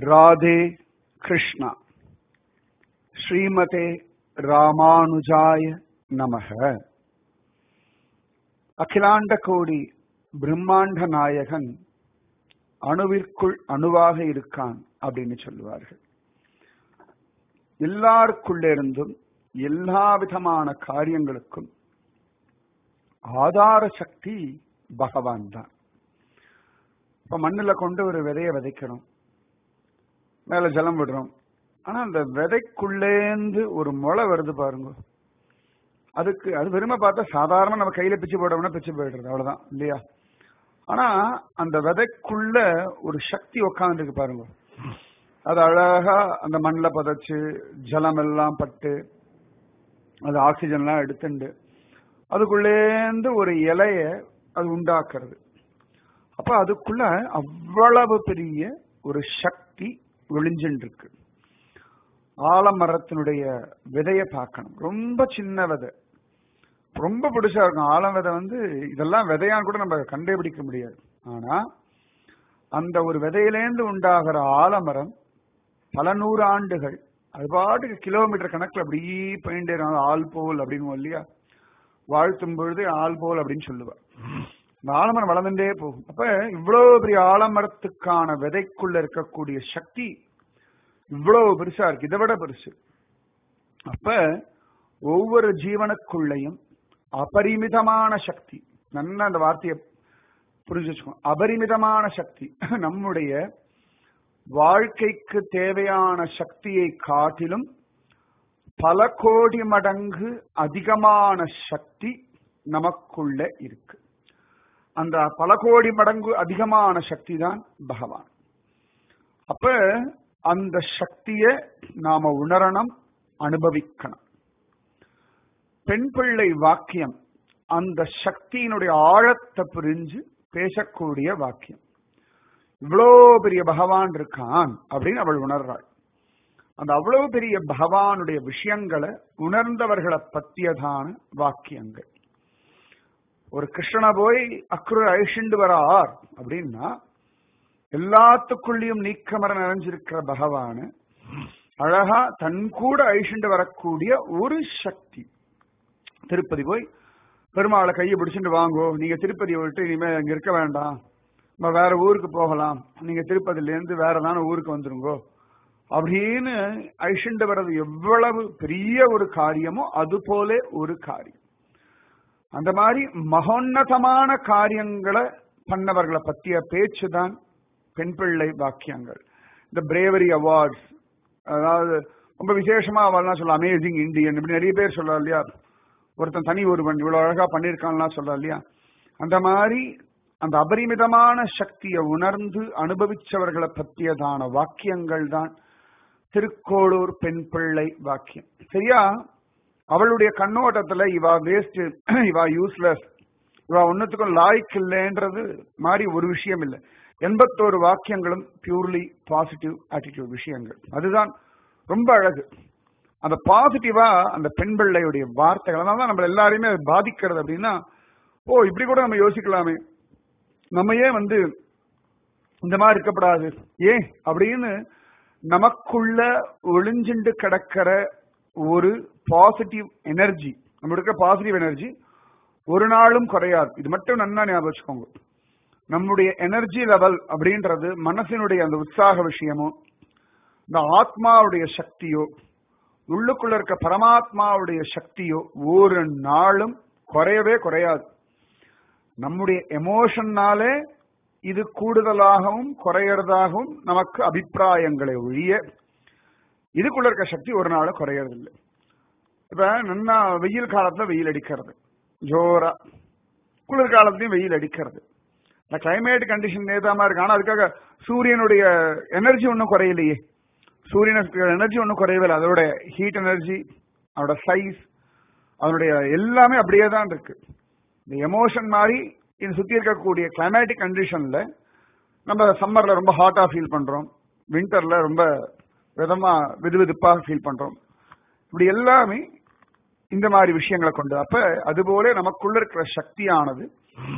ராதே கிருஷ்ணா ஸ்ரீமதே ராமானுஜாய நமக அகிலாண்ட கோடி பிரம்மாண்ட நாயகன் அணுவிற்குள் அணுவாக இருக்கான் அப்படின்னு சொல்லுவார்கள் எல்லாருக்குள்ள இருந்தும் எல்லா விதமான காரியங்களுக்கும் ஆதார சக்தி பகவான் தான் இப்ப மண்ணுல கொண்டு ஒரு விதைய விதைக்கிறோம் மேல ஜலம் விடுறோம் ஆனா அந்த விதைக்குள்ளேந்து ஒரு முளை வருது பாருங்க அதுக்கு அது வெறுமை பார்த்தா சாதாரண நம்ம கையில பிச்சு போடணும்னா பிச்சு போயிடுறது அவ்வளவுதான் இல்லையா ஆனா அந்த விதைக்குள்ள ஒரு சக்தி உக்காந்துருக்கு பாருங்க அது அழகா அந்த மண்ணில் பதைச்சு ஜலம் எல்லாம் பட்டு அது ஆக்சிஜன்லாம் எடுத்துண்டு அதுக்குள்ளேந்து ஒரு இலைய அது உண்டாக்குறது அப்ப அதுக்குள்ள அவ்வளவு பெரிய ஒரு சக்தி ஒளிஞ்சுட்டு இருக்கு ஆலமரத்தினுடைய விதைய பார்க்கணும் ரொம்ப சின்ன விதை ரொம்ப பிடிச்சா இருக்கும் ஆலம் விதை வந்து இதெல்லாம் விதையான்னு கூட நம்ம கண்டுபிடிக்க முடியாது ஆனா அந்த ஒரு விதையிலேந்து உண்டாகிற ஆலமரம் பல நூறு ஆண்டுகள் அது பாட்டுக்கு கிலோமீட்டர் கணக்கில் அப்படி போயிட்டே ஆள் போல் அப்படின்னு இல்லையா வாழ்த்தும் பொழுது ஆள் போல் அப்படின்னு சொல்லுவார் இந்த ஆலமரம் வளர்ந்துட்டே போகும் அப்ப இவ்வளவு பெரிய ஆலமரத்துக்கான விதைக்குள்ள இருக்கக்கூடிய சக்தி இவ்வளவு பெருசா இருக்கு இதை விட பெருசு அப்ப ஒவ்வொரு ஜீவனுக்குள்ளையும் அபரிமிதமான சக்தி நல்ல அந்த வார்த்தையை புரிஞ்சு வச்சுக்கோ அபரிமிதமான சக்தி நம்முடைய வாழ்க்கைக்கு தேவையான சக்தியை காட்டிலும் பல கோடி மடங்கு அதிகமான சக்தி நமக்குள்ள இருக்கு அந்த பல கோடி மடங்கு அதிகமான சக்தி தான் பகவான் அப்ப அந்த சக்தியை நாம உணரணும் அனுபவிக்கணும் பெண் பிள்ளை வாக்கியம் அந்த சக்தியினுடைய ஆழத்தை புரிஞ்சு பேசக்கூடிய வாக்கியம் இவ்வளோ பெரிய பகவான் இருக்கான் அப்படின்னு அவள் உணர்றாள் அந்த அவ்வளவு பெரிய பகவானுடைய விஷயங்களை உணர்ந்தவர்களை பத்தியதான வாக்கியங்கள் ஒரு கிருஷ்ணனை போய் அக்ரூர் அழிச்சுண்டு வரார் அப்படின்னா எல்லாத்துக்குள்ளேயும் நீக்கமர நிறைஞ்சிருக்கிற பகவான அழகா தன் கூட அழிச்சுண்டு வரக்கூடிய ஒரு சக்தி திருப்பதி போய் பெருமாளை கையை பிடிச்சிட்டு வாங்கோ நீங்க திருப்பதியை விட்டு இனிமே அங்க இருக்க வேண்டாம் நம்ம வேற ஊருக்கு போகலாம் நீங்க திருப்பதில இருந்து வேற தானே ஊருக்கு வந்துருங்கோ அப்படின்னு அழிச்சுண்டு வர்றது எவ்வளவு பெரிய ஒரு காரியமோ அது போல ஒரு காரியம் அந்த மாதிரி மகோன்னதமான காரியங்களை பண்ணவர்களை பற்றிய பேச்சு தான் பெண் பிள்ளை வாக்கியங்கள் இந்த பிரேவரி அவார்ட்ஸ் அதாவது ரொம்ப விசேஷமா அவள்லாம் சொல்ல அமேசிங் இந்தியன் இப்படி நிறைய பேர் சொல்ல இல்லையா ஒருத்தன் தனி ஒருவன் இவ்வளவு அழகா பண்ணியிருக்கான்லாம் சொல்ல இல்லையா அந்த மாதிரி அந்த அபரிமிதமான சக்தியை உணர்ந்து அனுபவிச்சவர்களை பற்றியதான வாக்கியங்கள் தான் திருக்கோளூர் பெண் பிள்ளை வாக்கியம் சரியா அவளுடைய கண்ணோட்டத்துல இவா வேஸ்ட் இவா யூஸ்லெஸ் இவா ஒன்னுத்துக்கும் லாய்க்கு இல்லைன்றது மாதிரி ஒரு விஷயம் இல்லை எண்பத்தோரு வாக்கியங்களும் பியூர்லி பாசிட்டிவ் ஆட்டிடியூட் விஷயங்கள் அதுதான் ரொம்ப அழகு அந்த பாசிட்டிவா அந்த பெண் பிள்ளையுடைய வார்த்தைகள் தான் நம்ம எல்லாரையுமே பாதிக்கிறது அப்படின்னா ஓ இப்படி கூட நம்ம யோசிக்கலாமே நம்ம ஏன் வந்து இந்த மாதிரி இருக்கப்படாது ஏன் அப்படின்னு நமக்குள்ள ஒளிஞ்சுண்டு கிடக்கிற ஒரு பாசிட்டிவ் எனர்ஜி நம்ம இருக்க பாசிட்டிவ் எனர்ஜி ஒரு நாளும் குறையாது இது மட்டும் நன்னா ஞாபகம் வச்சுக்கோங்க நம்முடைய எனர்ஜி லெவல் அப்படின்றது மனசினுடைய அந்த உற்சாக விஷயமோ இந்த ஆத்மாவுடைய சக்தியோ உள்ளுக்குள்ள இருக்க பரமாத்மாவுடைய சக்தியோ ஒரு நாளும் குறையவே குறையாது நம்முடைய எமோஷன்னாலே இது கூடுதலாகவும் குறையறதாகவும் நமக்கு அபிப்பிராயங்களை ஒழிய இதுக்குள்ள இருக்க சக்தி ஒரு நாள் குறையறது இல்லை இப்ப நன்னா வெயில் காலத்துல வெயில் அடிக்கிறது ஜோரா குளிர் காலத்துலயும் வெயில் அடிக்கிறது இந்த கிளைமேட் கண்டிஷன் ஏதாம இருக்கு ஆனா அதுக்காக சூரியனுடைய எனர்ஜி ஒன்றும் குறையலையே சூரியனுக்கு எனர்ஜி ஒன்றும் குறையவே இல்லை அதோட ஹீட் எனர்ஜி அதோட சைஸ் அதனுடைய எல்லாமே அப்படியே தான் இருக்கு இந்த எமோஷன் மாதிரி இது சுத்தி இருக்கக்கூடிய கிளைமேட்டிக் கண்டிஷன்ல நம்ம சம்மர்ல ரொம்ப ஹாட்டா ஃபீல் பண்றோம் வின்டர்ல ரொம்ப விதமா விதுவிதுப்பாக ஃபீல் பண்றோம் இப்படி எல்லாமே இந்த மாதிரி விஷயங்களை கொண்டு அப்ப அதுபோல நமக்குள்ள இருக்கிற சக்தியானது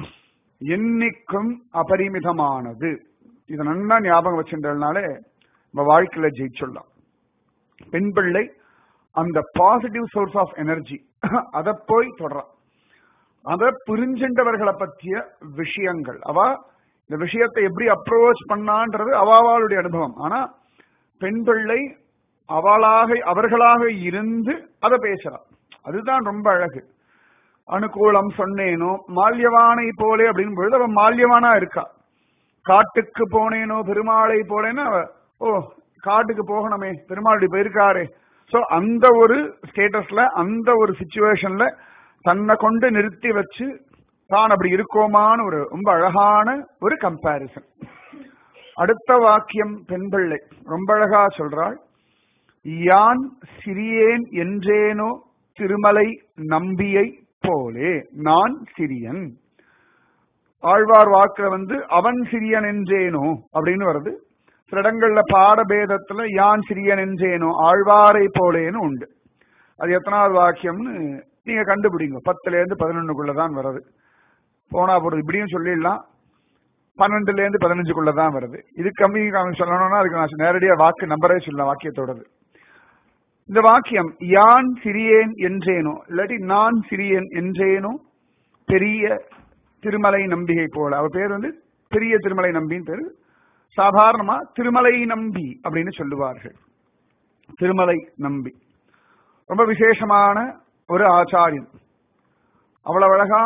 என்னைக்கும் அபரிமிதமானது இதை நன்னா ஞாபகம் வச்சிருந்ததுனால நம்ம வாழ்க்கையில ஜெயிச்சுடலாம் பெண் பிள்ளை அந்த பாசிட்டிவ் சோர்ஸ் ஆஃப் எனர்ஜி அதை போய் தொடரான் அதை புரிஞ்சின்றவர்களை பற்றிய விஷயங்கள் அவ இந்த விஷயத்தை எப்படி அப்ரோச் பண்ணான்றது அவாவாளுடைய அனுபவம் ஆனா பெண் பிள்ளை அவளாக அவர்களாக இருந்து அதை பேசுறான் அதுதான் ரொம்ப அழகு அனுகூலம் சொன்னேனோ மால்யவானை போலே அப்படின்னு பொழுது அவன் மால்யவானா இருக்கா காட்டுக்கு போனேனோ பெருமாளை போலேன்னு அவ ஓ காட்டுக்கு போகணுமே பெருமாள் போயிருக்காரு சோ அந்த ஒரு ஸ்டேட்டஸ்ல அந்த ஒரு சுச்சுவேஷன்ல தன்னை கொண்டு நிறுத்தி வச்சு தான் அப்படி இருக்கோமான்னு ஒரு ரொம்ப அழகான ஒரு கம்பாரிசன் அடுத்த வாக்கியம் பெண் பிள்ளை ரொம்ப அழகா சொல்றாள் யான் சிறியேன் என்றேனோ திருமலை நம்பியை போலே நான் சிறியன் ஆழ்வார் வாக்குல வந்து அவன் சிறியன் என்றேனோ அப்படின்னு வருது சில இடங்கள்ல பாடபேதத்துல யான் சிறியன் என்றேனோ ஆழ்வாரை போலேன்னு உண்டு அது எத்தனாவது வாக்கியம்னு நீங்க கண்டுபிடிங்க பத்துல இருந்து பதினொன்னுக்குள்ளதான் வருது போனா போறது இப்படியும் சொல்லிடலாம் பன்னெண்டுல இருந்து பதினஞ்சுக்குள்ளதான் வருது இது கம்மி கம்மி சொல்லணும்னா அதுக்கு நான் நேரடியா வாக்கு நம்பரே சொல்லலாம் வாக்கியத்தோடது இந்த வாக்கியம் யான் சிறியேன் என்றேனோ இல்லாட்டி நான் சிறியேன் என்றேனோ பெரிய திருமலை நம்பிகை போல அவர் பேர் வந்து பெரிய திருமலை நம்பின்னு பேரு சாதாரணமா திருமலை நம்பி அப்படின்னு சொல்லுவார்கள் திருமலை நம்பி ரொம்ப விசேஷமான ஒரு ஆச்சாரியன் அவ்வளவு அழகா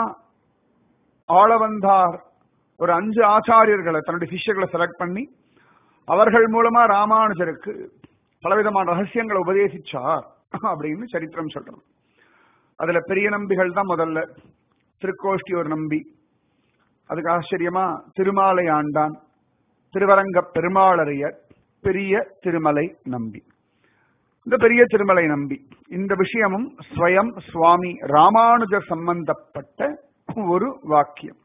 ஆளவந்தார் ஒரு அஞ்சு ஆச்சாரியர்களை தன்னுடைய சிஷ்யர்களை செலக்ட் பண்ணி அவர்கள் மூலமா ராமானுஜருக்கு பலவிதமான ரகசியங்களை உபதேசிச்சார் அப்படின்னு சரித்திரம் சொல்றோம் அதுல பெரிய நம்பிகள் தான் முதல்ல திருக்கோஷ்டி ஒரு நம்பி அதுக்கு ஆச்சரியமா திருமாலை ஆண்டான் திருவரங்க பெருமாளரையர் பெரிய திருமலை நம்பி இந்த பெரிய திருமலை நம்பி இந்த விஷயமும் ஸ்வயம் சுவாமி ராமானுஜர் சம்பந்தப்பட்ட ஒரு வாக்கியம்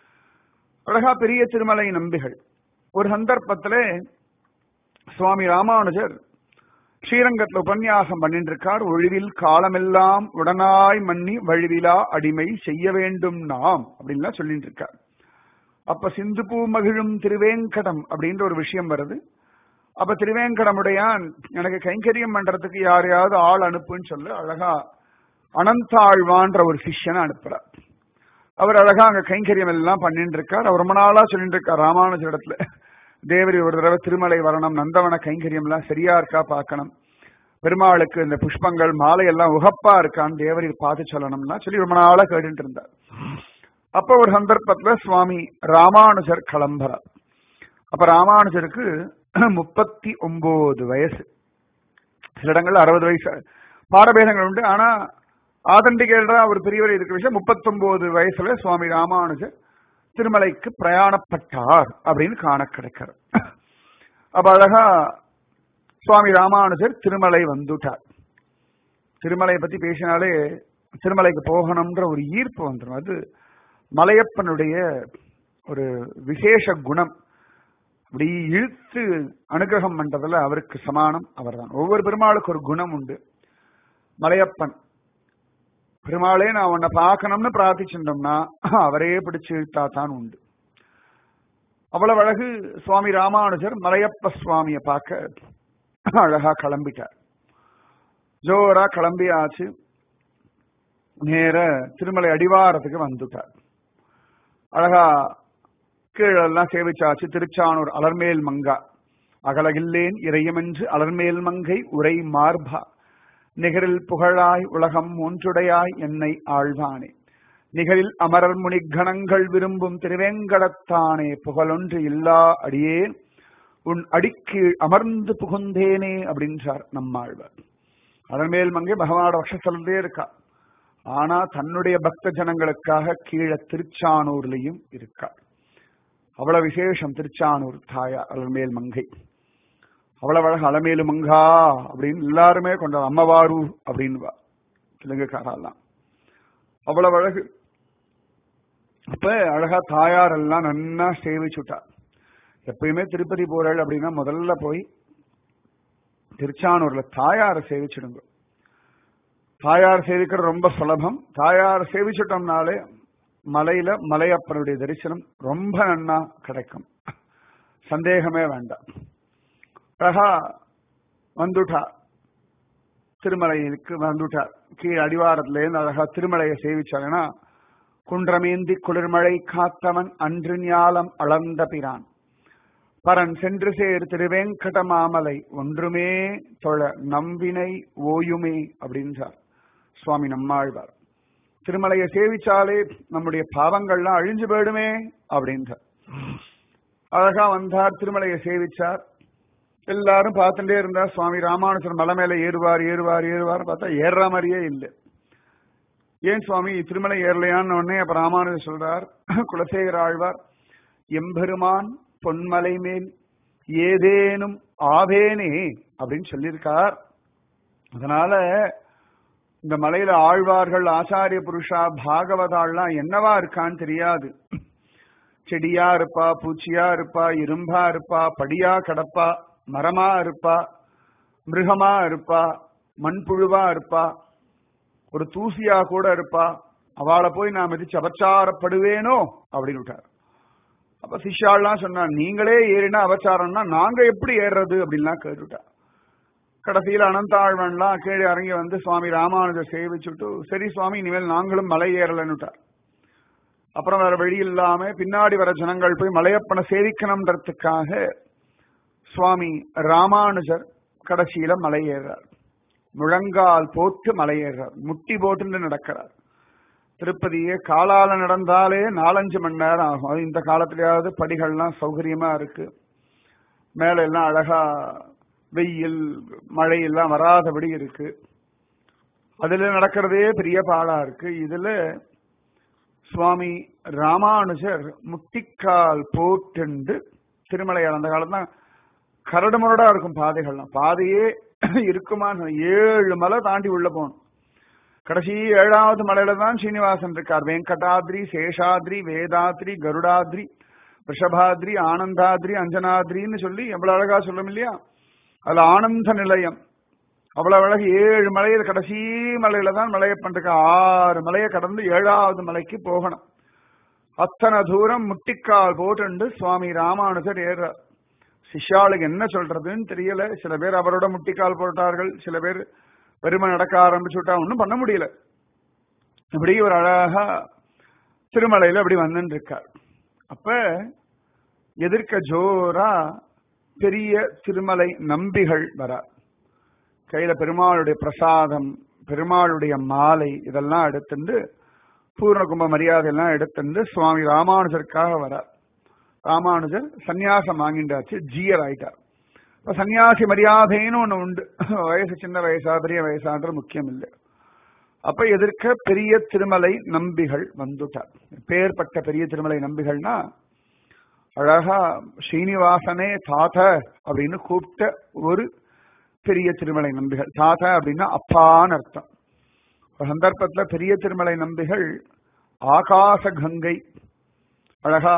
அழகா பெரிய திருமலை நம்பிகள் ஒரு சந்தர்ப்பத்துல சுவாமி ராமானுஜர் ஸ்ரீரங்கத்துல உபன்யாசம் பண்ணிட்டு இருக்கார் ஒழிவில் காலமெல்லாம் உடனாய் மன்னி வழுவிலா அடிமை செய்ய வேண்டும் நாம் அப்படின்லாம் சொல்லிட்டு இருக்கார் அப்ப சிந்து பூ மகிழும் திருவேங்கடம் அப்படின்ற ஒரு விஷயம் வருது அப்ப திருவேங்கடமுடையான் எனக்கு கைங்கரியம் பண்றதுக்கு யாரையாவது ஆள் அனுப்புன்னு சொல்ல அழகா அனந்தாழ்வான்ற ஒரு சிஷ்யனை அனுப்புறார் அவர் அழகா அங்க கைங்கரியம் எல்லாம் பண்ணிட்டு இருக்கார் அவர் ரொம்ப நாளா சொல்லிட்டு இருக்கார் ராமானுஜர் இடத்துல தேவரி ஒரு தடவை திருமலை வரணும் நந்தவன கைங்கரியம் எல்லாம் சரியா இருக்கா பார்க்கணும் பெருமாளுக்கு இந்த புஷ்பங்கள் மாலை எல்லாம் உகப்பா இருக்கான்னு தேவரி பார்த்து சொல்லணும்னா சொல்லி ரொம்ப நாளா கேட்டுட்டு இருந்தார் அப்ப ஒரு சந்தர்ப்பத்துல சுவாமி ராமானுஜர் கிளம்புறார் அப்ப ராமானுஜருக்கு முப்பத்தி ஒன்பது வயசு சில இடங்கள்ல அறுபது வயசு பாடபேதங்கள் உண்டு ஆனா ஆதண்டிகேடா ஒரு பெரியவர் இருக்கிற விஷயம் முப்பத்தொன்பது வயசுல சுவாமி ராமானுஜர் திருமலைக்கு பிரயாணப்பட்டார் அப்படின்னு காண கிடைக்கிறார் அப்ப அழகா சுவாமி ராமானுஜர் திருமலை வந்துட்டார் திருமலையை பத்தி பேசினாலே திருமலைக்கு போகணும்ன்ற ஒரு ஈர்ப்பு வந்துடும் அது மலையப்பனுடைய ஒரு விசேஷ குணம் அப்படி இழுத்து அனுகிரகம் பண்றதுல அவருக்கு சமானம் அவர்தான் ஒவ்வொரு பெருமாளுக்கு ஒரு குணம் உண்டு மலையப்பன் பெருமாளே நான் உன்னை பார்க்கணும்னு பிரார்த்திச்சிருந்தோம்னா அவரே பிடிச்சு இழுத்தா தான் உண்டு அவ்வளவு அழகு சுவாமி ராமானுஜர் மலையப்ப சுவாமிய பார்க்க அழகா கிளம்பிட்டார் ஜோரா கிளம்பியாச்சு நேர திருமலை அடிவாரத்துக்கு வந்துட்டார் அழகா கீழெல்லாம் சேவிச்சாச்சு திருச்சானூர் அலர்மேல் மங்கா அகலகில்லேன் இறையமென்று அலர்மேல் மங்கை உரை மார்பா நிகரில் புகழாய் உலகம் ஒன்றுடையாய் என்னை ஆழ்வானே நிகரில் அமரர் முனிகணங்கள் விரும்பும் திருவேங்கடத்தானே புகழொன்று இல்லா அடியேன் உன் அடிக்கீழ் அமர்ந்து புகுந்தேனே அப்படின்றார் நம்மாழ்வார் அதன்மேல் மங்கை பகவானோட வக்ஷஸ்தலத்திலே இருக்கா ஆனா தன்னுடைய பக்த ஜனங்களுக்காக கீழே திருச்சானூர்லயும் இருக்கார் அவ்வளவு விசேஷம் திருச்சானூர் தாயா அலமேல் மங்கை அவ்வளவு அழகு அலமேலு மங்கா அப்படின்னு எல்லாருமே கொண்டாடு அம்மவாரு அப்படின்னு தெலுங்குக்காரெல்லாம் அவ்வளவு அழகு அப்ப அழகா தாயார் எல்லாம் நன்னா சேவிச்சுட்டா எப்பயுமே திருப்பதி போறாள் அப்படின்னா முதல்ல போய் திருச்சானூர்ல தாயாரை சேவிச்சிடுங்க தாயார் சேவிக்கிறது ரொம்ப சுலபம் தாயார் சேவிச்சிட்டோம்னாலே மலையில மலையப்பனுடைய தரிசனம் ரொம்ப நன்னா கிடைக்கும் சந்தேகமே வேண்டாம் அழகா வந்துட்டா திருமலைக்கு வந்துட்டார் கீழ் அடிவாரத்துல இருந்து அழகா திருமலையை சேவிச்சாங்கன்னா குன்றமேந்தி குளிர்மழை காத்தவன் அன்று ஞாலம் அளந்த பிரான் பரன் சென்று சேர் திருவேங்கட மாமலை ஒன்றுமே தொழ நம்பினை ஓயுமே அப்படின்றார் சுவாமி நம்மாழ்வார் திருமலையை சேவிச்சாலே நம்முடைய பாவங்கள்லாம் அழிஞ்சு போயிடுமே அப்படின்றார் அழகா வந்தார் திருமலையை சேவிச்சார் எல்லாரும் பார்த்துட்டே இருந்தா சுவாமி ராமானுஜர் மலை மேல ஏறுவார் ஏறுவார் ஏறுவார் பார்த்தா ஏறுற மாதிரியே இல்லை ஏன் சுவாமி திருமலை ஏறலையான்னு உடனே அப்ப ராமானுஜர் சொல்றார் குலசேகர ஆழ்வார் எம்பெருமான் பொன்மலை மேல் ஏதேனும் ஆவேனே அப்படின்னு சொல்லியிருக்கார் அதனால இந்த மலையில ஆழ்வார்கள் ஆச்சாரிய புருஷா பாகவதாள்லாம் என்னவா இருக்கான்னு தெரியாது செடியா இருப்பா பூச்சியா இருப்பா இரும்பா இருப்பா படியா கிடப்பா மரமா இருப்பா மிருகமா இருப்பா மண்புழுவா இருப்பா ஒரு தூசியா கூட இருப்பா அவளை போய் நான் மிதிச்சு அபச்சாரப்படுவேனோ அப்படின்னு விட்டார் அப்ப சிஷ்யாள்லாம் சொன்னா நீங்களே ஏறினா அபச்சாரம்னா நாங்க எப்படி ஏறுறது அப்படின்லாம் கேட்டுட்டா கடைசியில் அனந்தாழ்வன்லாம் கீழே இறங்கி வந்து சுவாமி ராமானுஜர் சேவிச்சுட்டு சரி சுவாமி இனிமேல் நாங்களும் மலை ஏறலன்னுட்டார் அப்புறம் வேற வழி இல்லாம பின்னாடி வர ஜனங்கள் போய் மலையப்பனை சேவிக்கணும்ன்றதுக்காக சுவாமி ராமானுஜர் கடைசியில மலை ஏறார் முழங்கால் போட்டு மலை ஏறார் முட்டி போட்டு நடக்கிறார் திருப்பதியே காலால நடந்தாலே நாலஞ்சு மணி நேரம் ஆகும் அது இந்த காலத்திலேயாவது படிகள்லாம் சௌகரியமா இருக்கு மேல எல்லாம் அழகா வெயில் மழை எல்லாம் வராதபடி இருக்கு அதுல நடக்கிறதே பெரிய பாடா இருக்கு இதுல சுவாமி ராமானுஜர் முட்டிக்கால் போட்டுண்டு திருமலை அந்த காலம் தான் கரடு முரடா இருக்கும் பாதைகள்லாம் பாதையே இருக்குமான்னு ஏழு மலை தாண்டி உள்ள போகணும் கடைசி ஏழாவது மலையில தான் சீனிவாசன் இருக்கார் வெங்கடாத்ரி சேஷாத்ரி வேதாத்ரி கருடாத்ரி ரிஷபாத்ரி ஆனந்தாத்ரி அஞ்சனாத்ரின்னு சொல்லி எவ்வளவு அழகா சொல்லும் இல்லையா அதுல ஆனந்த நிலையம் அவ்வளவு அழகு ஏழு மலையில கடைசி மலையில தான் மலையப்பன்றிருக்க ஆறு மலையை கடந்து ஏழாவது மலைக்கு போகணும் அத்தனை தூரம் முட்டிக்கால் போட்டு சுவாமி ராமானுஜர் ஏறார் சிஷ்யாளுக்கு என்ன சொல்றதுன்னு தெரியல சில பேர் அவரோட முட்டிக்கால் போட்டார்கள் சில பேர் வெறுமை நடக்க ஆரம்பிச்சுட்டா ஒன்றும் பண்ண முடியல இப்படி ஒரு அழகா திருமலையில அப்படி வந்துட்டு இருக்கார் அப்ப எதிர்க்க ஜோரா பெரிய திருமலை நம்பிகள் வரார் கையில பெருமாளுடைய பிரசாதம் பெருமாளுடைய மாலை இதெல்லாம் எடுத்துட்டு பூர்ண கும்ப மரியாதை எல்லாம் எடுத்துட்டு சுவாமி ராமானுஜருக்காக வரார் ராமானுஜர் சன்னியாசம் வாங்கிண்டாச்சு ஜீயர் ஆயிட்டார் இப்ப சன்னியாசி மரியாதைன்னு ஒண்ணு உண்டு வயசு சின்ன வயசா பெரிய வயசான்ற முக்கியம் இல்லை அப்ப எதிர்க்க பெரிய திருமலை நம்பிகள் வந்துட்டார் பேர்பட்ட பெரிய திருமலை நம்பிகள்னா அழகா ஸ்ரீனிவாசனே தாத அப்படின்னு கூப்பிட்ட ஒரு பெரிய திருமலை நம்பிகள் தாத்தா அப்படின்னா அப்பான்னு அர்த்தம் ஒரு சந்தர்ப்பத்துல பெரிய திருமலை நம்பிகள் ஆகாச கங்கை அழகா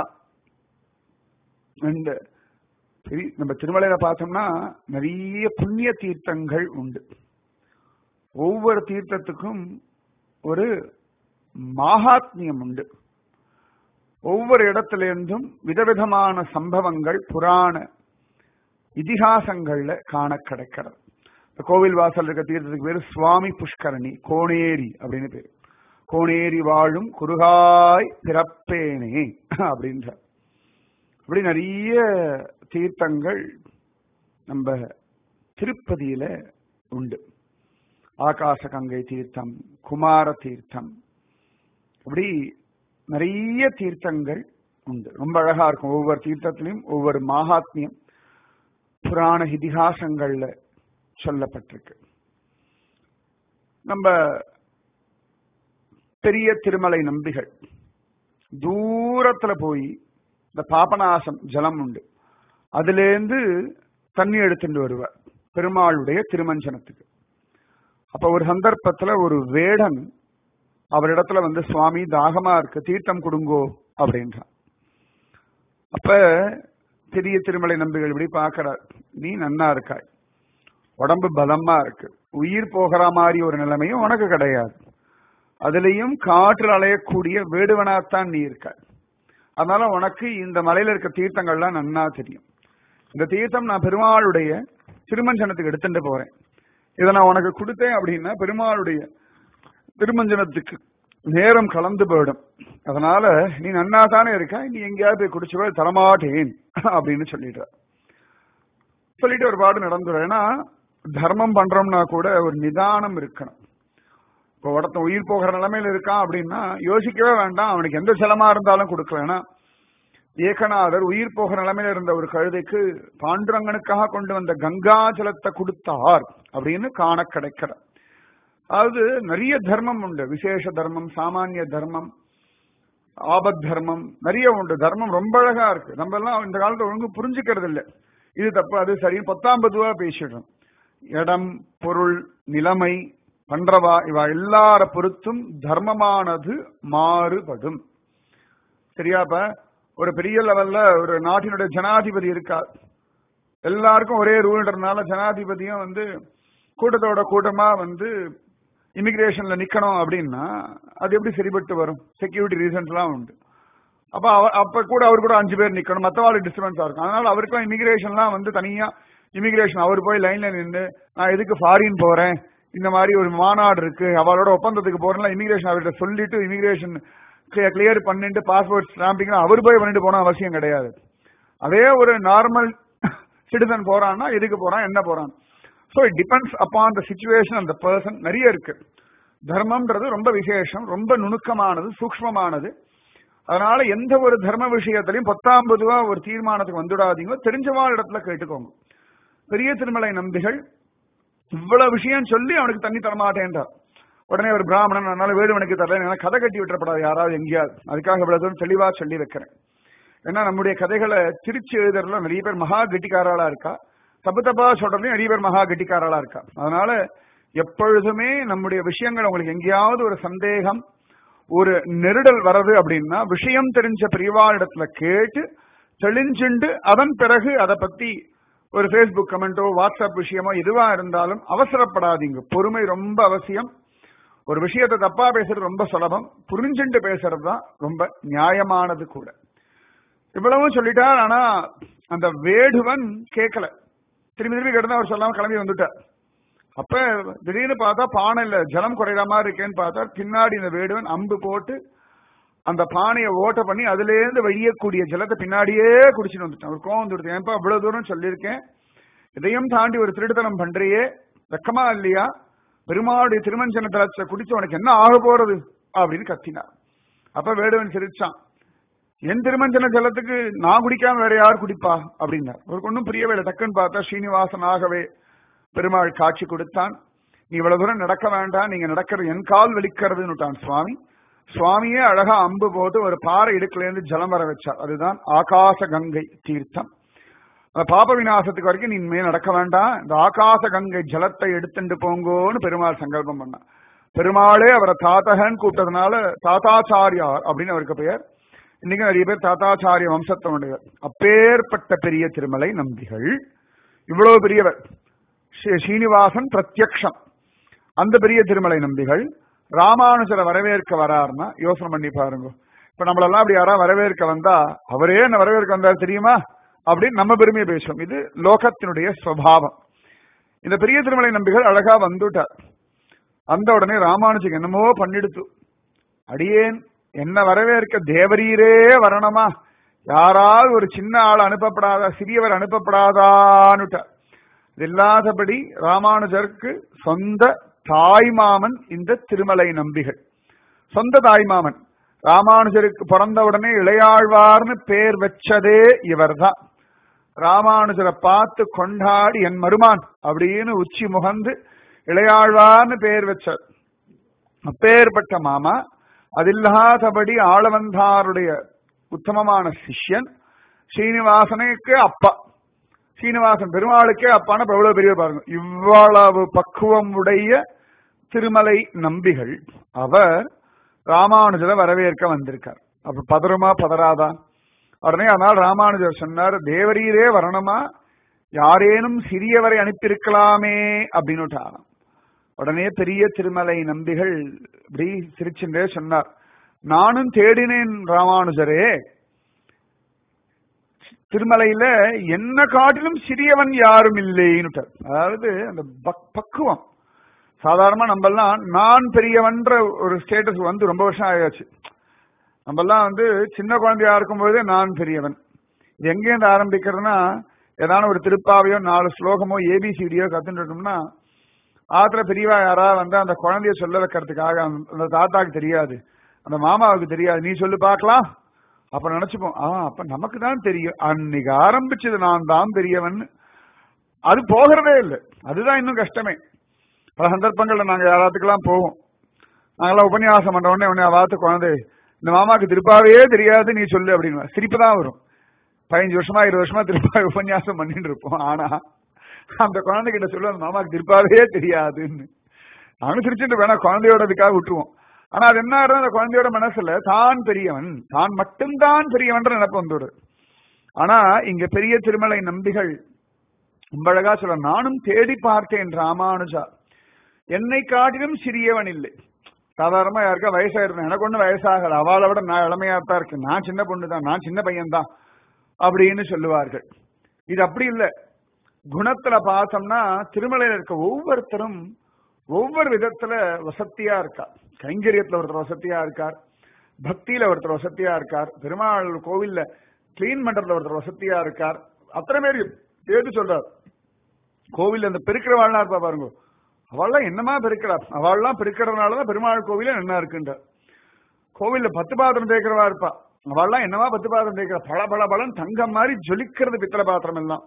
இந்த பெரிய நம்ம திருமலையில பார்த்தோம்னா நிறைய புண்ணிய தீர்த்தங்கள் உண்டு ஒவ்வொரு தீர்த்தத்துக்கும் ஒரு மாகாத்மியம் உண்டு ஒவ்வொரு இடத்துல இருந்தும் விதவிதமான சம்பவங்கள் புராண இதிகாசங்கள்ல காண கிடைக்கிறது இந்த கோவில் வாசல் இருக்க தீர்த்தத்துக்கு பேரு சுவாமி புஷ்கரணி கோணேரி அப்படின்னு பேரு கோணேரி வாழும் குருகாய் பிறப்பேனே அப்படின்ற இப்படி நிறைய தீர்த்தங்கள் நம்ம திருப்பதியில உண்டு ஆகாச கங்கை தீர்த்தம் குமார தீர்த்தம் இப்படி நிறைய தீர்த்தங்கள் உண்டு ரொம்ப அழகா இருக்கும் ஒவ்வொரு தீர்த்தத்திலையும் ஒவ்வொரு மகாத்மியம் புராண இதிகாசங்கள்ல சொல்லப்பட்டிருக்கு நம்ம பெரிய திருமலை நம்பிகள் தூரத்துல போய் இந்த பாபநாசம் ஜலம் உண்டு அதுலேருந்து தண்ணி எடுத்துட்டு வருவார் பெருமாளுடைய திருமஞ்சனத்துக்கு அப்ப ஒரு சந்தர்ப்பத்துல ஒரு வேடன் அவரிடத்துல வந்து சுவாமி தாகமா இருக்கு தீர்த்தம் கொடுங்கோ அப்படின்றான் அப்ப பெரிய திருமலை நம்பிகள் இப்படி பாக்கிறார் நீ நன்னா இருக்காய் உடம்பு பலமா இருக்கு உயிர் போகிற மாதிரி ஒரு நிலைமையும் உனக்கு கிடையாது அதுலயும் காற்றில் அலையக்கூடிய வேடுவனாத்தான் நீ இருக்க அதனால உனக்கு இந்த மலையில இருக்க தீர்த்தங்கள்லாம் நன்னா தெரியும் இந்த தீர்த்தம் நான் பெருமாளுடைய திருமஞ்சனத்துக்கு எடுத்துட்டு போறேன் இதை நான் உனக்கு கொடுத்தேன் அப்படின்னா பெருமாளுடைய திருமஞ்சனத்துக்கு நேரம் கலந்து போயிடும் அதனால நீ நன்னா தானே இருக்க நீ எங்கேயாவது போய் குடிச்சுக்கோ தரமாட்டேன் அப்படின்னு சொல்லிடுற சொல்லிட்டு ஒரு பாடு நடந்துடும் ஏன்னா தர்மம் பண்றோம்னா கூட ஒரு நிதானம் இருக்கணும் இப்போ ஒருத்தன் உயிர் போகிற நிலைமையில இருக்கான் அப்படின்னா யோசிக்கவே வேண்டாம் அவனுக்கு எந்த செலமா இருந்தாலும் கொடுக்கலாம் ஏன்னா ஏகநாதர் உயிர் போகிற நிலைமையில இருந்த ஒரு கழுதைக்கு பாண்டுரங்கனுக்காக கொண்டு வந்த கங்கா ஜலத்தை கொடுத்தார் அப்படின்னு காண கிடைக்கிற அதாவது நிறைய தர்மம் உண்டு விசேஷ தர்மம் சாமானிய தர்மம் ஆபத் தர்மம் நிறைய உண்டு தர்மம் ரொம்ப அழகா இருக்கு நம்ம எல்லாம் இந்த காலத்துல ஒழுங்கு புரிஞ்சுக்கிறது இல்லை இது தப்பு அது சரி பத்தாம் பொதுவா பேசிடுறோம் இடம் பொருள் நிலைமை பண்றவா இவ எல்லார பொறுத்தும் தர்மமானது மாறுபடும் சரியாப்ப ஒரு பெரிய லெவல்ல ஒரு நாட்டினுடைய ஜனாதிபதி இருக்கா எல்லாருக்கும் ஒரே ரூல்ன்றதுனால ஜனாதிபதியும் வந்து கூட்டத்தோட கூட்டமா வந்து இமிகிரேஷன்ல நிக்கணும் அப்படின்னா அது எப்படி சரிபட்டு வரும் செக்யூரிட்டி ரீசன்ஸ் எல்லாம் உண்டு அப்ப அவ- அப்ப கூட அவர் கூட அஞ்சு பேர் நிக்கணும் மத்தவாளுக்கு டிஸ்டர்பன்ஸா இருக்கும் அதனால அவருக்கும் இமிகிரேஷன்லாம் வந்து தனியா இமிகிரேஷன் அவர் போய் லைன்ல நின்று நான் எதுக்கு ஃபாரின் போறேன் இந்த மாதிரி ஒரு மாநாடு இருக்கு அவளோட ஒப்பந்தத்துக்கு போறேன் இமிகிரேஷன் அவர்கிட்ட சொல்லிட்டு இமிகிரேஷன் கிளியர் பண்ணிட்டு பாஸ்போர்ட் ஸ்டாம்பிங் அவர் போய் பண்ணிட்டு போன அவசியம் கிடையாது அதே ஒரு நார்மல் சிட்டிசன் போறான்னா எதுக்கு போறான் என்ன போறான் so it depends upon the situation அந்த பர்சன் நிறைய இருக்கு தர்மம்ன்றது ரொம்ப விசேஷம் ரொம்ப நுணுக்கமானது சூக்ஷ்மமானது அதனால எந்த ஒரு தர்ம விஷயத்திலையும் பத்தாம் பொதுவா ஒரு தீர்மானத்துக்கு வந்துடாதீங்க தெரிஞ்சவா இடத்துல கேட்டுக்கோங்க பெரிய திருமலை நம்பிகள் இவ்வளவு விஷயம் சொல்லி அவனுக்கு தண்ணி தரமாட்டேன்றார் உடனே ஒரு பிராமணன் அதனால வேடுவனுக்கு தரல கதை கட்டி விட்டுறப்படாது யாராவது எங்கேயாவது அதுக்காக இவ்வளவு தூரம் தெளிவா சொல்லி வைக்கிறேன் ஏன்னா நம்முடைய கதைகளை திருச்சி எழுதுறதுல நிறைய பேர் மகா கெட்டிக்காரர்களா இருக்கா தப்பு தப்பா சொல்றதுலயும் நிறைய பேர் மகா கெட்டிக்காரர்களா இருக்கா அதனால எப்பொழுதுமே நம்முடைய விஷயங்கள் உங்களுக்கு எங்கேயாவது ஒரு சந்தேகம் ஒரு நெருடல் வர்றது அப்படின்னா விஷயம் தெரிஞ்ச பிரிவாளிடத்துல கேட்டு தெளிஞ்சுண்டு அதன் பிறகு அதை பத்தி ஒரு ஃபேஸ்புக் கமெண்டோ வாட்ஸ்அப் விஷயமோ எதுவா இருந்தாலும் அவசரப்படாதீங்க பொறுமை ரொம்ப அவசியம் ஒரு விஷயத்தை தப்பா பேசுறது ரொம்ப சுலபம் புரிஞ்சுண்டு பேசுறது தான் ரொம்ப நியாயமானது கூட இவ்வளவும் சொல்லிட்டார் ஆனா அந்த வேடுவன் கேட்கல திரும்பி திரும்பி கிடந்து அவர் சொல்லாம கிளம்பி வந்துட்டார் அப்ப திடீர்னு பார்த்தா பானையில ஜலம் குறையிற மாதிரி இருக்கேன்னு பார்த்தா பின்னாடி இந்த வேடுவன் அம்பு போட்டு அந்த பானையை ஓட்ட பண்ணி அதுல இருந்து வழியக்கூடிய ஜலத்தை பின்னாடியே குடிச்சிட்டு வந்துட்டான் ஒரு கோவம் வந்துடுது ஏன்பா இவ்வளவு தூரம் சொல்லியிருக்கேன் இதையும் தாண்டி ஒரு திருடுத்தனம் பண்றியே வெக்கமா இல்லையா பெருமாளுடைய திருமஞ்சன தளத்தை குடிச்சு உனக்கு என்ன ஆக போறது அப்படின்னு கத்தினார் அப்ப வேடுவன் சிரிச்சான் என் திருமஞ்சன ஜலத்துக்கு நான் குடிக்காம வேற யார் குடிப்பா அப்படின்னார் அவருக்கு ஒன்றும் புரியவே இல்லை டக்குன்னு பார்த்தா ஸ்ரீனிவாசனாகவே பெருமாள் காட்சி கொடுத்தான் நீ இவ்வளவு தூரம் நடக்க வேண்டாம் நீங்க நடக்கிறது என் கால் வலிக்கிறதுன்னுட்டான் சுவாமி சுவாமியே அழகா அம்பு போட்டு ஒரு பாறை இடுக்குல இருந்து ஜலம் வர வச்சார் அதுதான் ஆகாச கங்கை தீர்த்தம் அந்த பாப விநாசத்துக்கு வரைக்கும் நீ இனிமே நடக்க வேண்டாம் இந்த ஆகாச கங்கை ஜலத்தை எடுத்துட்டு போங்கோன்னு பெருமாள் சங்கல்பம் பண்ணான் பெருமாளே அவரை தாத்தகன் கூப்பிட்டதுனால தாத்தாச்சாரியார் அப்படின்னு அவருக்கு பெயர் இன்னைக்கு நிறைய பேர் தாத்தாச்சாரிய வம்சத்தை உடையவர் அப்பேற்பட்ட பெரிய திருமலை நம்பிகள் இவ்வளவு பெரியவர் ஸ்ரீ- ஸ்ரீனிவாசன் பிரத்யக்ஷம் அந்த பெரிய திருமலை நம்பிகள் ராமானுஜரை வரவேற்க வராருன்னா யோசனை பண்ணி பாருங்க இப்ப நம்மளெல்லாம் அப்படி யாராவது வரவேற்க வந்தா அவரே என்ன வரவேற்க வந்தார் தெரியுமா அப்படின்னு நம்ம பெருமையை பேசுவோம் இது லோகத்தினுடைய சுவாவம் இந்த பெரிய திருமலை நம்பிகள் அழகா வந்துட்டார் அந்த உடனே ராமானுஜுக்கு என்னமோ பண்ணிடுத்து அடியேன் என்ன வரவேற்க தேவரீரே வரணுமா யாராவது ஒரு சின்ன ஆள் அனுப்பப்படாதா சிறியவர் அனுப்பப்படாதான்னுட்டார் இது இல்லாதபடி ராமானுஜருக்கு சொந்த தாய்மாமன் இந்த திருமலை நம்பிகள் சொந்த தாய்மாமன் ராமானுஜருக்கு பிறந்த உடனே இளையாழ்வார்னு பேர் வச்சதே இவர்தான் ராமானுஜரை பார்த்து கொண்டாடி என் மருமான் அப்படின்னு உச்சி முகந்து இளையாழ்வார்னு பேர் வச்சார் அப்பேற்பட்ட மாமா அதில்லாதபடி ஆளவந்தாருடைய உத்தமமான சிஷ்யன் ஸ்ரீனிவாசனுக்கு அப்பா சீனிவாசன் பெருமாளுக்கே அப்பான இப்ப எவ்வளவு பெரிய பாருங்க இவ்வளவு பக்குவம் உடைய திருமலை நம்பிகள் அவர் ராமானுஜரை வரவேற்க வந்திருக்கார் அப்ப பதறுமா பதறாதா உடனே அதனால் ராமானுஜர் சொன்னார் தேவரீரே வரணுமா யாரேனும் சிறியவரை அனுப்பியிருக்கலாமே அப்படின்னுட்டாராம் உடனே பெரிய திருமலை நம்பிகள் இப்படி சிரிச்சுட்டே சொன்னார் நானும் தேடினேன் ராமானுஜரே திருமலையில என்ன காட்டிலும் சிறியவன் யாரும் இல்லைன்னு அதாவது அந்த பக்- பக்குவம் சாதாரணமா நம்மெல்லாம் நான் பெரியவன்ற ஒரு ஸ்டேட்டஸ் வந்து ரொம்ப வருஷம் ஆயாச்சு நம்மெல்லாம் வந்து சின்ன குழந்தையா இருக்கும்போதே நான் பெரியவன் இது எங்கேருந்து ஆரம்பிக்கிறதுனா ஏதான ஒரு திருப்பாவையோ நாலு ஸ்லோகமோ ஏபிசிடியோ கத்துட்டோம்னா ஆத்துல பெரியவா யாரா வந்து அந்த குழந்தைய சொல்ல வைக்கிறதுக்காக அந்த அந்த தாத்தாக்கு தெரியாது அந்த மாமாவுக்கு தெரியாது நீ சொல்லு பார்க்கலாம் அப்ப நினைச்சுப்போம் ஆ அப்ப நமக்கு தான் தெரியும் அன்னைக்கு ஆரம்பிச்சது நான் தான் பெரியவன் அது போகிறதே இல்லை அதுதான் இன்னும் கஷ்டமே பல சந்தர்ப்பங்கள்ல நாங்க யாராத்துக்கெல்லாம் போவோம் நாங்கெல்லாம் உபன்யாசம் பண்ற உடனே உடனே வாத்து குழந்தை இந்த மாமாக்கு திருப்பாவே தெரியாது நீ சொல்லு அப்படின்னு சிரிப்பு தான் வரும் பதினஞ்சு வருஷமா இருபது வருஷமா திருப்பாவை உபன்யாசம் பண்ணிட்டு இருப்போம் ஆனா அந்த குழந்தைகிட்ட சொல்லுவோம் அந்த மாமாக்கு திருப்பாவே தெரியாதுன்னு நானும் சிரிச்சுட்டு வேணா குழந்தையோட இதுக்காக விட்டுருவோம் ஆனா அது என்ன ஆகுறது, அந்த குழந்தையோட மனசுல தான் பெரியவன் தான் மட்டும்தான் பெரியவன்ற நினைப்பு வந்துவிடும் ஆனா இங்க பெரிய திருமலை நம்பிகள் ரொம்ப அழகா சொல்ல நானும் தேடி பார்த்தேன் ராமானுஜா என்னை காட்டிலும் சிறியவன் இல்லை சாதாரணமா யாருக்கா வயசாயிருந்தேன் எனக்கு ஒண்ணும் வயசாகல அவளை விட நான் இளமையா தான் இருக்கேன் நான் சின்ன பொண்ணு தான் நான் சின்ன பையன் தான் அப்படின்னு சொல்லுவார்கள் இது அப்படி இல்லை குணத்துல பார்த்தோம்னா திருமலையில இருக்க ஒவ்வொருத்தரும் ஒவ்வொரு விதத்துல வசத்தியா இருக்கா கைங்கரியத்துல ஒருத்தர் வசத்தியா இருக்கார் பக்தியில ஒருத்தர் வசத்தியா இருக்கார் பெருமாள் கோவில்ல கிளீன் பண்றதுல ஒருத்தர் வசத்தியா இருக்கார் அத்தனை பேர் ஏது சொல்றார் கோவில்ல அந்த பெருக்கிற வாழ்னா இருப்பா பாருங்க அவள்லாம் என்னமா பெருக்கிறா அவள்லாம் பெருக்கிறதுனாலதான் பெருமாள் கோவில என்ன இருக்குன்ற கோவில்ல பத்து பாத்திரம் தேய்க்கிறவா இருப்பா அவள்லாம் என்னமா பத்து பாத்திரம் தேய்க்கிறா பல பல பலன் தங்கம் மாதிரி ஜொலிக்கிறது பித்தளை பாத்திரம் எல்லாம்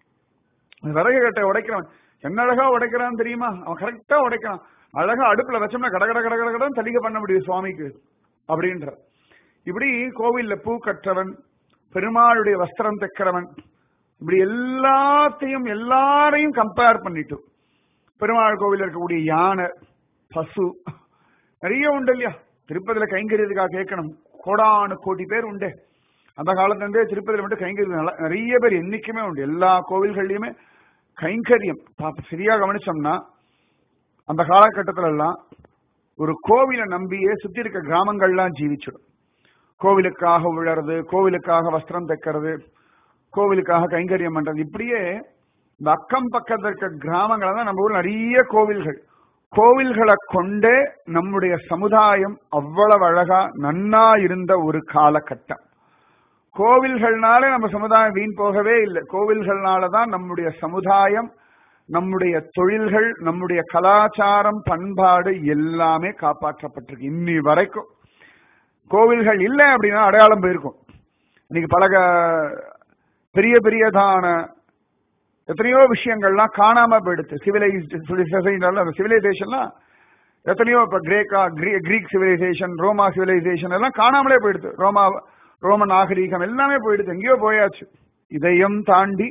விறகு கட்டை உடைக்கிறவன் என்ன அழகா உடைக்கிறான்னு தெரியுமா அவன் கரெக்டா உடைக்கிறான் அழகா அடுப்புல வச்சோம்னா கட கட கட கட கடன்னு தளிக பண்ண முடியும் சுவாமிக்கு அப்படின்ற இப்படி கோவில்ல பூ கற்றவன் பெருமாளுடைய வஸ்திரம் தைக்கிறவன் இப்படி எல்லாத்தையும் எல்லாரையும் கம்பேர் பண்ணிட்டு பெருமாள் கோவில் இருக்கக்கூடிய யானை பசு நிறைய உண்டு இல்லையா திருப்பதியில கைங்கரியதுக்காக கேட்கணும் கோடானு கோடி பேர் உண்டு அந்த காலத்துல இருந்தே திருப்பதியில மட்டும் கைங்கரியம் நல்லா- நிறைய பேர் என்னைக்குமே உண்டு எல்லா கோவில்கள்லயுமே கைங்கரியம் பாப்ப சரியா கவனிச்சோம்னா அந்த காலகட்டத்துல எல்லாம் ஒரு கோவிலை நம்பியே சுத்தி இருக்க கிராமங்கள்லாம் ஜீவிச்சிடும் கோவிலுக்காக உழறது கோவிலுக்காக வஸ்திரம் தைக்கிறது கோவிலுக்காக கைங்கரியம் பண்றது இப்படியே இந்த அக்கம் பக்கத்துல இருக்க கிராமங்கள தான் நம்ம ஊர்ல நிறைய கோவில்கள் கோவில்களை கொண்டே நம்முடைய சமுதாயம் அவ்வளவு அழகா நன்னா இருந்த ஒரு காலகட்டம் கோவில்கள்னாலே நம்ம சமுதாயம் வீண் போகவே இல்லை கோவில்கள்னால தான் நம்முடைய சமுதாயம் நம்முடைய தொழில்கள் நம்முடைய கலாச்சாரம் பண்பாடு எல்லாமே காப்பாற்றப்பட்டிருக்கு இன்னி வரைக்கும் கோவில்கள் இல்லை அப்படின்னா அடையாளம் போயிருக்கும் இன்னைக்கு பல க- பெரிய பெரியதான எத்தனையோ விஷயங்கள்லாம் காணாம போயிடுது சிவிலைசேஷன் அந்த சிவிலைசேஷன்லாம் எத்தனையோ இப்ப கிரேக்கா கிரீ- கிரீக் சிவிலைசேஷன் ரோமா சிவிலைசேஷன் எல்லாம் காணாமலே போயிடுது ரோமா ரோம நாகரீகம் எல்லாமே போயிடுது எங்கேயோ போயாச்சு இதையும் தாண்டி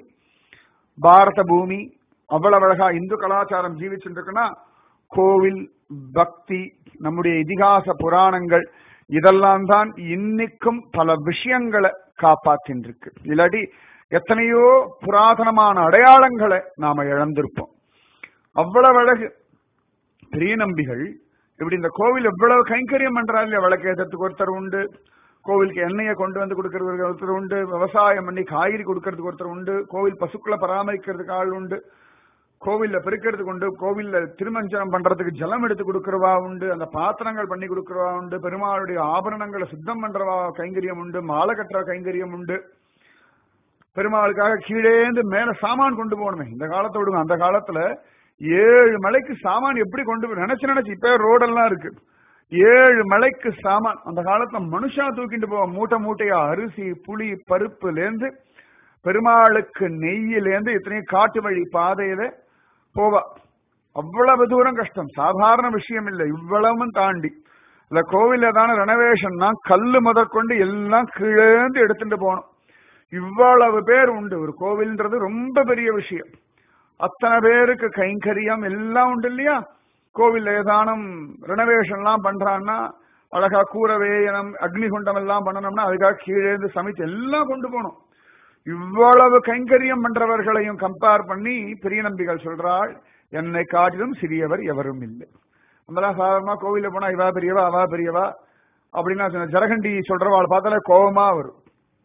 பாரத பூமி அவ்வளவு அழகா இந்து கலாச்சாரம் ஜீவிச்சுட்டு இருக்குன்னா கோவில் பக்தி நம்முடைய இதிகாச புராணங்கள் இதெல்லாம் தான் இன்னைக்கும் பல விஷயங்களை காப்பாத்தின்றிருக்கு இல்லாட்டி எத்தனையோ புராதனமான அடையாளங்களை நாம இழந்திருப்போம் அவ்வளவு அழகு பெரிய நம்பிகள் இப்படி இந்த கோவில் எவ்வளவு கைங்கரியம் பண்றாரு இல்லையா விளக்கு ஏற்றத்துக்கு ஒருத்தர் உண்டு கோவிலுக்கு எண்ணெயை கொண்டு வந்து கொடுக்கறதுக்கு ஒருத்தர் உண்டு விவசாயம் பண்ணி காய்கறி கொடுக்கறதுக்கு ஒருத்தர் உண்டு கோவில் பசுக்களை பராமரிக்கிறதுக்கு ஆள் உண்டு கோவில்ல பெருக்கிறதுக்கு உண்டு கோவில்ல திருமஞ்சனம் பண்றதுக்கு ஜலம் எடுத்து கொடுக்கறவா உண்டு அந்த பாத்திரங்கள் பண்ணி கொடுக்கறவா உண்டு பெருமாளுடைய ஆபரணங்களை சுத்தம் பண்றவா கைங்கரியம் உண்டு மாலை கட்டுற கைங்கரியம் உண்டு பெருமாளுக்காக கீழேந்து மேல சாமான் கொண்டு போகணுமே இந்த காலத்தை விடுங்க அந்த காலத்துல ஏழு மலைக்கு சாமான் எப்படி கொண்டு போய் நினைச்சு நினைச்சு இப்ப ரோடெல்லாம் இருக்கு ஏழு மலைக்கு சாமான் அந்த காலத்துல மனுஷா தூக்கிட்டு போவ மூட்டை மூட்டையா அரிசி புளி பருப்புல இருந்து பெருமாளுக்கு நெய்யிலேருந்து இத்தனையும் காட்டு வழி பாதையில போவா அவ்வளவு தூரம் கஷ்டம் சாதாரண விஷயம் இல்லை இவ்வளவும் தாண்டி இந்த கோவில்ல தானே ரெனோவேஷன்னா கல்லு முதற்கொண்டு எல்லாம் கீழேந்து எடுத்துட்டு போகணும் இவ்வளவு பேர் உண்டு ஒரு கோவில்ன்றது ரொம்ப பெரிய விஷயம் அத்தனை பேருக்கு கைங்கரியம் எல்லாம் உண்டு இல்லையா கோவில் ஏதானும் ரெனோவேஷன்லாம் பண்றான்னா அழகா கூரை வேயனம் அக்னிகுண்டம் எல்லாம் பண்ணணும்னா அதுக்காக கீழே இருந்து சமைச்சு எல்லாம் கொண்டு போகணும் இவ்வளவு கைங்கரியம் பண்றவர்களையும் கம்பேர் பண்ணி பெரிய நம்பிகள் சொல்றாள் என்னை காட்டிலும் சிறியவர் எவரும் இல்லை நம்மளாம் சாதாரணமா கோவில்ல போனா இவா பெரியவா அவா பெரியவா அப்படின்னா சொன்ன ஜரகண்டி சொல்றவாள் பார்த்தாலே கோபமா வரும்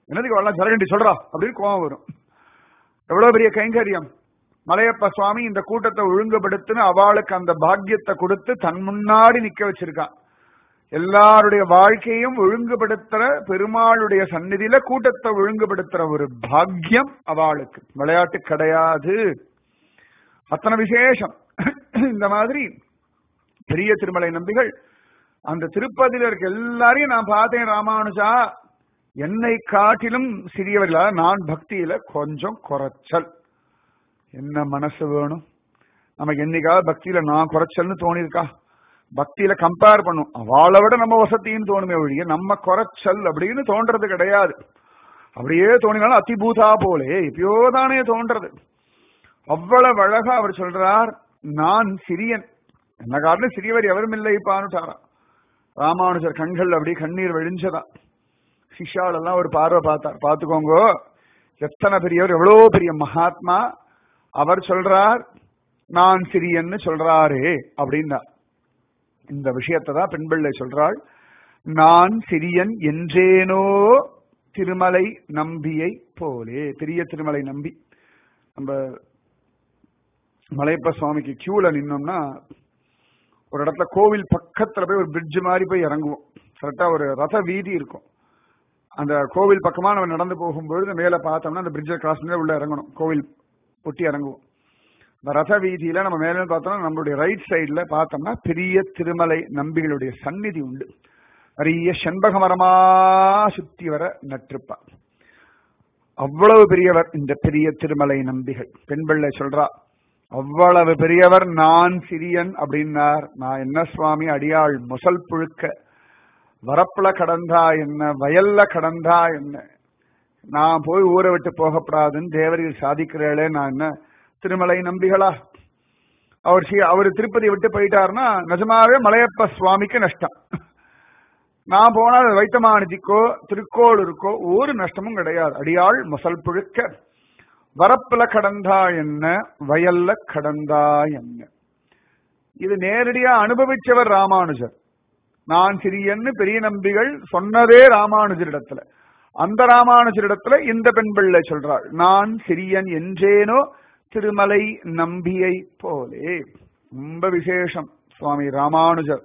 என்னதுக்கு வரலாம் ஜலகண்டி சொல்றா அப்படின்னு கோவம் வரும் எவ்வளவு பெரிய கைங்கரியம் மலையப்ப சுவாமி இந்த கூட்டத்தை ஒழுங்குபடுத்தின அவளுக்கு அந்த பாக்கியத்தை கொடுத்து தன் முன்னாடி நிக்க வச்சிருக்கான் எல்லாருடைய வாழ்க்கையும் ஒழுங்குபடுத்துற பெருமாளுடைய சந்நிதியில கூட்டத்தை ஒழுங்குபடுத்துற ஒரு பாக்கியம் அவளுக்கு விளையாட்டு கிடையாது அத்தனை விசேஷம் இந்த மாதிரி பெரிய திருமலை நம்பிகள் அந்த திருப்பதியில இருக்க எல்லாரையும் நான் பார்த்தேன் ராமானுஜா என்னை காட்டிலும் சிறியவர்களா நான் பக்தியில கொஞ்சம் குறைச்சல் என்ன மனசு வேணும் நமக்கு என்னைக்காவது பக்தியில நான் குறைச்சல்னு தோணிருக்கா பக்தியில கம்பேர் பண்ணும் அவளை விட நம்ம வசத்தின்னு தோணுமே ஒழிய நம்ம குறைச்சல் அப்படின்னு தோன்றது கிடையாது அப்படியே தோணினாலும் அதிபூதா போலே எப்பயோ தானே தோன்றது அவ்வளவு அழகா அவர் சொல்றார் நான் சிறியன் என்ன காரணம் சிறியவர் எவரும் இல்லைப்பான்னுட்டாரா ராமானுஜர் கண்கள் அப்படி கண்ணீர் வழிஞ்சதா சிஷால் எல்லாம் ஒரு பார்வை பார்த்தார் பார்த்துக்கோங்க எத்தனை பெரியவர் எவ்வளவு பெரிய மகாத்மா அவர் சொல்றார் நான் சிறியன்னு சொல்றாரே அப்படின்னா இந்த விஷயத்தை தான் பெண் பிள்ளை சொல்றாள் நான் சிறியன் என்றேனோ திருமலை நம்பியை போலே பெரிய திருமலை நம்பி நம்ம மலையப்ப சுவாமிக்கு கியூல நின்னோம்னா ஒரு இடத்துல கோவில் பக்கத்துல போய் ஒரு பிரிட்ஜ் மாதிரி போய் இறங்குவோம் கரெக்டா ஒரு ரத வீதி இருக்கும் அந்த கோவில் பக்கமா நம்ம நடந்து போகும்பொழுது மேல பார்த்தோம்னா அந்த பிரிட்ஜை கிராஸ் பண்ணி உள்ள இறங்கணும் கோவில் ஒட்டி இறங்குவோம் இந்த ரத வீதியில நம்ம மேல பார்த்தோம்னா நம்மளுடைய ரைட் சைடுல பார்த்தோம்னா பெரிய திருமலை நம்பிகளுடைய சந்நிதி உண்டு நிறைய செண்பக மரமா சுத்தி வர நட்டிருப்பா அவ்வளவு பெரியவர் இந்த பெரிய திருமலை நம்பிகள் பெண் பிள்ளை சொல்றா அவ்வளவு பெரியவர் நான் சிறியன் அப்படின்னார் நான் என்ன சுவாமி அடியாள் முசல் புழுக்க வரப்புல கடந்தா என்ன வயல்ல கடந்தா என்ன நான் போய் ஊரை விட்டு போகப்படாதுன்னு தேவரில் சாதிக்கிறேளே நான் என்ன திருமலை நம்பிகளா அவர் அவர் திருப்பதி விட்டு போயிட்டாருன்னா நிஜமாவே மலையப்ப சுவாமிக்கு நஷ்டம் நான் போனால் வைத்தமானதிக்கோ திருக்கோளூருக்கோ ஒரு நஷ்டமும் கிடையாது அடியாள் முசல் புழுக்க வரப்புல கடந்தா என்ன வயல்ல கடந்தா என்ன இது நேரடியா அனுபவிச்சவர் ராமானுஜர் நான் சிறியன்னு பெரிய நம்பிகள் சொன்னதே ராமானுஜரிடத்துல அந்த ராமானுஜரிடத்துல இந்த பெண் பிள்ளை சொல்றாள் நான் சிறியன் என்றேனோ திருமலை நம்பியை போலே ரொம்ப விசேஷம் சுவாமி ராமானுஜர்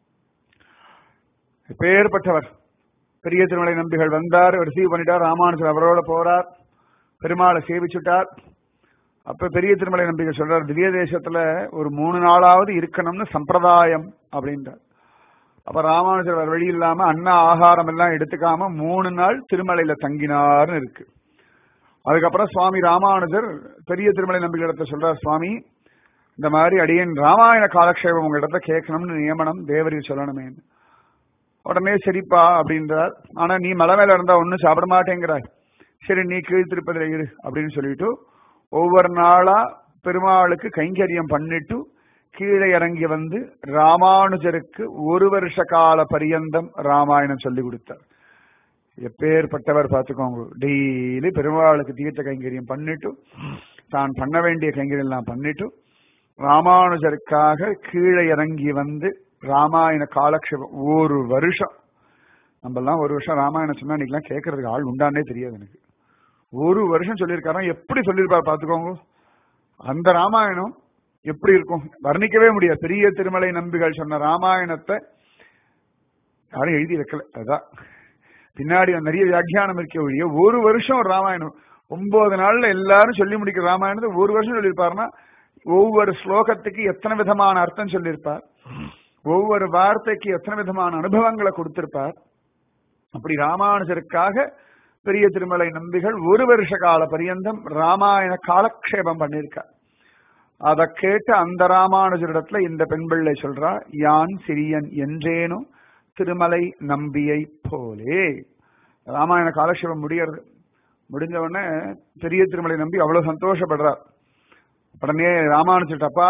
பேர்பட்டவர் பெரிய திருமலை நம்பிகள் வந்தார் ரிசீவ் பண்ணிட்டார் ராமானுஜர் அவரோட போறார் பெருமாளை சேவிச்சுட்டார் அப்ப பெரிய திருமலை நம்பிக்கை சொல்றார் திவ்ய தேசத்துல ஒரு மூணு நாளாவது இருக்கணும்னு சம்பிரதாயம் அப்படின்றார் அப்ப ராமானுஜர் வேற வழி இல்லாம அன்ன ஆகாரம் எல்லாம் எடுத்துக்காம மூணு நாள் திருமலையில தங்கினார்னு இருக்கு அதுக்கப்புறம் சுவாமி ராமானுஜர் பெரிய திருமலை நம்பிக்கையிடத்த சொல்றார் சுவாமி இந்த மாதிரி அடியேன் ராமாயண காலக்ஷேபம் உங்க இடத்துல கேட்கணும்னு நியமனம் தேவரில் சொல்லணுமே உடனே சரிப்பா அப்படின்றார் ஆனா நீ மலை மேல இருந்தா ஒன்னும் சாப்பிட மாட்டேங்கிறாய் சரி நீ கீழ் திருப்பதில இரு அப்படின்னு சொல்லிட்டு ஒவ்வொரு நாளா பெருமாளுக்கு கைங்கரியம் பண்ணிட்டு கீழே இறங்கி வந்து ராமானுஜருக்கு ஒரு வருஷ கால பரியந்தம் ராமாயணம் சொல்லி கொடுத்தார் எப்பேற்பட்டவர் பார்த்துக்கோங்க டெய்லி பெருமாளுக்கு தீர்த்த கைங்கரியம் பண்ணிட்டு தான் பண்ண வேண்டிய கைங்கரியம் எல்லாம் பண்ணிட்டு ராமானுஜருக்காக கீழே இறங்கி வந்து ராமாயண காலக்ஷேபம் ஒரு வருஷம் நம்ம எல்லாம் ஒரு வருஷம் ராமாயணம் சொன்னா இன்னைக்கெல்லாம் கேட்கறதுக்கு ஆள் உண்டானே தெரியாது எனக்கு ஒரு வருஷம் சொல்லியிருக்காரா எப்படி சொல்லியிருப்பார் பார்த்துக்கோங்க அந்த ராமாயணம் எப்படி இருக்கும் வர்ணிக்கவே முடியாது பெரிய திருமலை நம்பிகள் சொன்ன ராமாயணத்தை யாரும் எழுதி வைக்கல அதான் பின்னாடி நிறைய வியாக்கியானம் இருக்க ஒழிய ஒரு வருஷம் ஒரு ராமாயணம் ஒன்பது நாள்ல எல்லாரும் சொல்லி முடிக்கிற ராமாயணத்தை ஒரு வருஷம் சொல்லியிருப்பாருன்னா ஒவ்வொரு ஸ்லோகத்துக்கு எத்தனை விதமான அர்த்தம் சொல்லியிருப்பார் ஒவ்வொரு வார்த்தைக்கு எத்தனை விதமான அனுபவங்களை கொடுத்திருப்பார் அப்படி ராமானுஜருக்காக பெரிய திருமலை நம்பிகள் ஒரு வருஷ கால பரியந்தம் ராமாயண காலக்ஷேபம் பண்ணியிருக்கார் அதை கேட்டு அந்த ராமானுஜரிடத்துல இந்த பெண் பிள்ளை சொல்றா யான் சிறியன் என்றேனும் திருமலை நம்பியை போலே ராமாயண காலக்ஷேபம் முடியறது முடிஞ்ச உடனே பெரிய திருமலை நம்பி அவ்வளவு சந்தோஷப்படுறார் உடனே ராமானுஜர்ட்டப்பா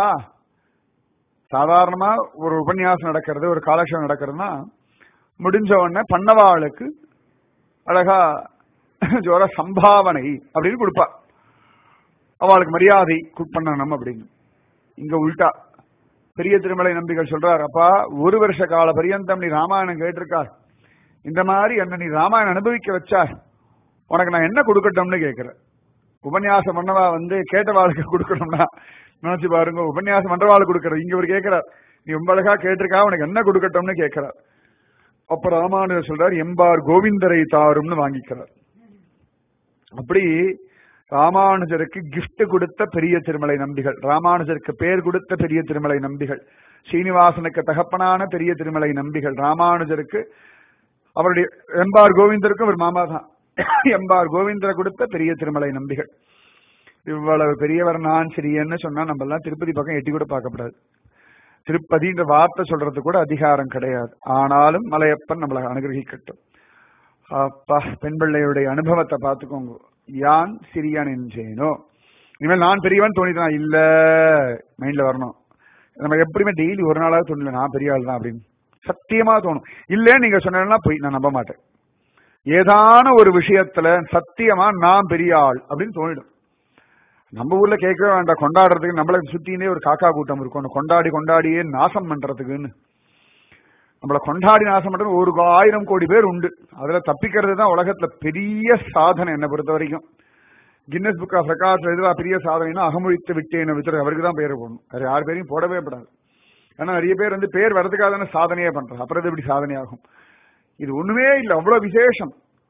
சாதாரணமா ஒரு உபன்யாசம் நடக்கிறது ஒரு காலக்ஷேபம் நடக்கிறதுனா முடிஞ்ச உடனே பண்ணவாளுக்கு அழகா ஜோர சம்பாவனை அப்படின்னு கொடுப்பா அவளுக்கு மரியாதை பண்ணணும் அப்படின்னு இங்க உள்டா பெரிய திருமலை நம்பிகள் சொல்றார் அப்பா ஒரு வருஷ கால பரியந்தம் நீ ராமாயணம் கேட்டிருக்கார் இந்த மாதிரி என்ன நீ ராமாயணம் அனுபவிக்க வச்சார் உனக்கு நான் என்ன கொடுக்கட்டும்னு கேட்கிறேன் உபன்யாசம் பண்ணவா வந்து கேட்டவாளுக்கு கொடுக்கணும்னா நினைச்சு பாருங்க உபன்யாசம் பண்றவாளுக்கு கொடுக்கற இங்க ஒரு கேட்கிறார் நீ ரொம்ப அழகா கேட்டிருக்கா உனக்கு என்ன கொடுக்கட்டும்னு கேட்கிறார் அப்ப ராமானுஜர் சொல்றார் எம்பார் கோவிந்தரை தாரும்னு வாங்கிக்கிறார் அப்படி ராமானுஜருக்கு gift கொடுத்த பெரிய திருமலை நம்பிகள் ராமானுஜருக்கு பேர் கொடுத்த பெரிய திருமலை நம்பிகள் சீனிவாசனுக்கு தகப்பனான பெரிய திருமலை நம்பிகள் ராமானுஜருக்கு அவருடைய எம்பார் கோவிந்தருக்கும் ஒரு மாமா தான் எம்பார் கோவிந்தரை கொடுத்த பெரிய திருமலை நம்பிகள் இவ்வளவு பெரியவர் நான் சிறியன்னு சொன்னா நம்ம எல்லாம் திருப்பதி பக்கம் எட்டி கூட பார்க்கப்படாது திருப்பதின்ற வார்த்தை சொல்றது கூட அதிகாரம் கிடையாது ஆனாலும் மலையப்பன் நம்மளை அனுகிரகிக்கட்டும் அப்பா பெண் பிள்ளையுடைய அனுபவத்தை பார்த்துக்கோங்க யான் சிறியான் என்றேனோ இனிமேல் நான் பெரியவன் தோணிதான் இல்ல மைண்ட்ல வரணும் நம்ம எப்படியுமே டெய்லி ஒரு நாளாவது தோணல நான் பெரிய ஆள் தான் அப்படின்னு சத்தியமா தோணும் இல்லன்னு நீங்க சொன்னா போய் நான் நம்ப மாட்டேன் ஏதான ஒரு விஷயத்துல சத்தியமா நான் பெரிய ஆள் அப்படின்னு தோணிடும் நம்ம ஊர்ல கேட்கவே வேண்டாம் கொண்டாடுறதுக்கு நம்மள சுத்தினே ஒரு காக்கா கூட்டம் இருக்கும் அந்த கொண்டாடி கொண்டாடியே நாசம் பண்றதுக்குன்னு நம்மள கொண்டாடி நாசம் பண்றது ஒரு ஆயிரம் கோடி பேர் உண்டு அதுல தப்பிக்கிறது தான் உலகத்துல பெரிய சாதனை என்னை பொறுத்த வரைக்கும் கின்னஸ் புக் ஆஃப் ரெக்கார்ட்ஸ் எதுவா பெரிய சாதனைனா அகமொழித்து விட்டேன் வித்துற அவருக்கு தான் பேர் போடணும் வேற யார் பேரையும் போடவே கூடாது ஏன்னா நிறைய பேர் வந்து பேர் வரதுக்காக தானே சாதனையே பண்றாங்க அப்புறம் இது எப்படி சாதனை ஆகும் இது ஒண்ணுமே இல்லை அவ்வளவு விசேஷம்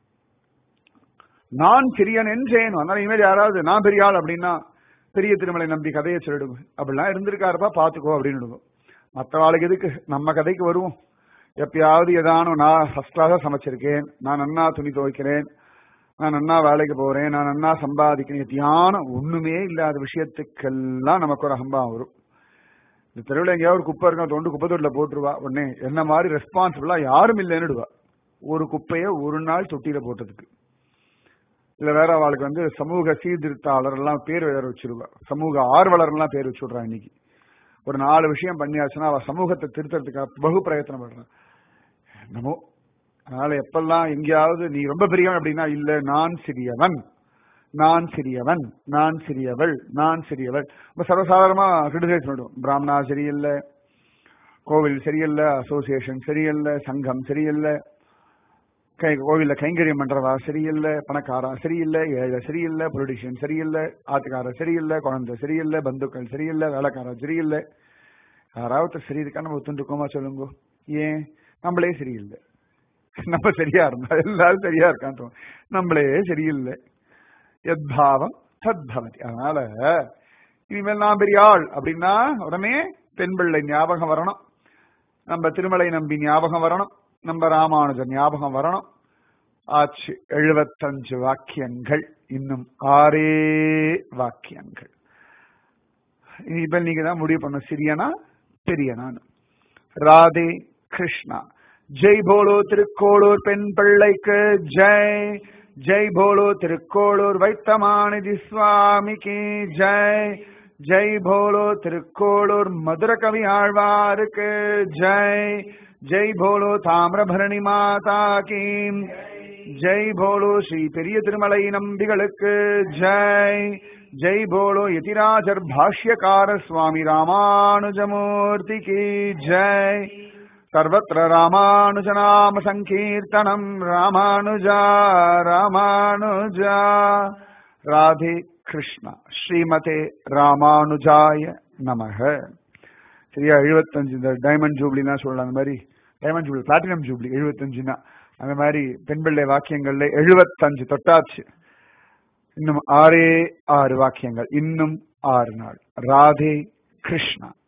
நான் சிறியன் என்றேன் அதனால இனிமேல் யாராவது நான் பெரிய ஆள் அப்படின்னா பெரிய திருமலை நம்பி கதையை சொல்லிடுங்க அப்படிலாம் இருந்திருக்காருப்பா பாத்துக்கோ அப்படின்னு மற்ற ஆளுக்கு எதுக்கு நம்ம கதைக்கு வருவோம் எப்பயாவது ஏதானும் நான் ஃபர்ஸ்ட் கிளாஸா சமைச்சிருக்கேன் நான் நன்னா துணி துவைக்கிறேன் நான் நன்னா வேலைக்கு போறேன் நான் நன்னா சம்பாதிக்கிறேன் தியானம் ஒண்ணுமே இல்லாத விஷயத்துக்கெல்லாம் நமக்கு ஒரு அகம்பா வரும் இந்த தெருவில் எங்கேயாவது ஒரு குப்பை இருக்கும் தொண்டு குப்பை தொட்டில போட்டுருவா உடனே என்ன மாதிரி ரெஸ்பான்சிபிளா யாரும் இல்லைன்னுடுவா ஒரு குப்பையை ஒரு நாள் தொட்டியில போட்டதுக்கு இல்ல வேற அவளுக்கு வந்து சமூக சீர்திருத்தாளர் எல்லாம் பேர் வேற வச்சிருவா சமூக ஆர்வலர் எல்லாம் பேர் வச்சுடுறா இன்னைக்கு ஒரு நாலு விஷயம் பண்ணியாச்சுன்னா அவ சமூகத்தை திருத்தறதுக்காக பகு பிரயத்தனம் பண்றான் என்னமோ அதனால எப்பெல்லாம் எங்கேயாவது நீ ரொம்ப பெரியவன் அப்படின்னா இல்ல நான் சிறியவன் நான் சிறியவன் நான் சிறியவள் நான் சிறியவள் ரொம்ப சர்வசாதாரணமா கிரிட்டிசைஸ் பண்ணுவோம் பிராமணா சரியில்லை கோவில் சரியில்லை அசோசியேஷன் சரியில்லை சங்கம் சரியில்லை கை கோவில்ல கைங்கரியம் பண்றவா சரியில்லை பணக்காரா சரியில்லை ஏழை சரியில்லை பொலிட்டிஷியன் சரியில்லை ஆத்துக்காரர் சரியில்லை குழந்தை சரியில்லை பந்துக்கள் சரியில்லை வேலைக்காரர் சரியில்லை யாராவது சரி இருக்கா நம்ம ஒத்துண்டுக்கோமா சொல்லுங்க ஏன் நம்மளே சரியில்லை நம்ம சரியா இருந்தா எல்லாரும் சரியா இருக்கான்னு தோணும். நம்மளே சரியில்லை எத்பாவம் தத்பவதி அதனால இனிமேல் நான் பெரிய ஆள் அப்படின்னா உடனே பெண் பிள்ளை ஞாபகம் வரணும் நம்ம திருமலை நம்பி ஞாபகம் வரணும் நம்ம ராமானுஜர் ஞாபகம் வரணும் ஆச்சு எழுபத்தஞ்சு வாக்கியங்கள் இன்னும் ஆறே வாக்கியங்கள் இப்ப நீங்க தான் முடிவு பண்ண சிறியனா பெரியனான்னு ராதே கிருஷ்ணா ஜெய் போலோ திருக்கோளூர் பெண் பிள்ளைக்கு ஜெய் ஜெய் போலோ திருக்கோளூர் வைத்தமாநிதி சுவாமிக்கு ஜெய் ஜெய் போலோ திருக்கோளூர் மதுர கவி ஆழ்வாருக்கு ஜெய் ஜெய் போலோ தாமிரபரணி மாதா கீ ஜெய் போலோ ஸ்ரீ பெரிய திருமலை நம்பிகளுக்கு ஜெய் ஜெய் போலோ யதிராஜர் பாஷ்யக்கார சுவாமி ராமானுஜமூர்த்தி கி ஜெய் सर्वत्र रामानुजनाम सङ्कीर्तनम् रामानुजा रामानुजा राधे கிருஷ்ணா ஸ்ரீமதே ராமானுஜாய நமக சரியா எழுபத்தஞ்சு இந்த டைமண்ட் ஜூப்ளினா சொல்லலாம் அந்த மாதிரி டைமண்ட் ஜூப்ளி பிளாட்டினம் ஜூப்ளி எழுபத்தஞ்சுனா அந்த மாதிரி பெண் பிள்ளை வாக்கியங்கள்ல எழுபத்தஞ்சு தொட்டாச்சு இன்னும் ஆறே ஆறு வாக்கியங்கள் இன்னும் ஆறு நாள் ராதே கிருஷ்ணா